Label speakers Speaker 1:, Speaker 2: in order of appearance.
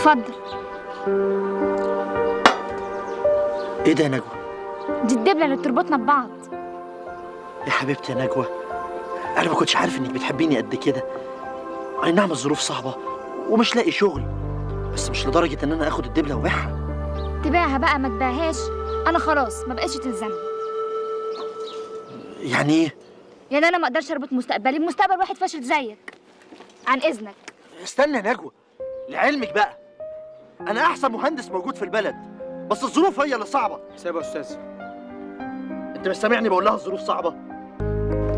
Speaker 1: اتفضل
Speaker 2: ايه ده يا نجوى
Speaker 1: دي الدبله اللي بتربطنا ببعض
Speaker 2: يا حبيبتي يا نجوى انا ما كنتش عارف انك بتحبيني قد كده اي نعم الظروف صعبه ومش لاقي شغل بس مش لدرجه ان انا اخد الدبله وابيعها
Speaker 1: تبيعها بقى ما تبيعهاش انا خلاص ما بقتش تلزمني
Speaker 2: يعني ايه
Speaker 1: يعني انا ما اقدرش اربط مستقبلي بمستقبل واحد فاشل زيك عن اذنك
Speaker 2: استنى يا نجوى لعلمك بقى انا احسن مهندس موجود في البلد بس الظروف هي اللي صعبه
Speaker 3: حساب يا استاذ
Speaker 2: انت مش سامعني بقول لها الظروف صعبه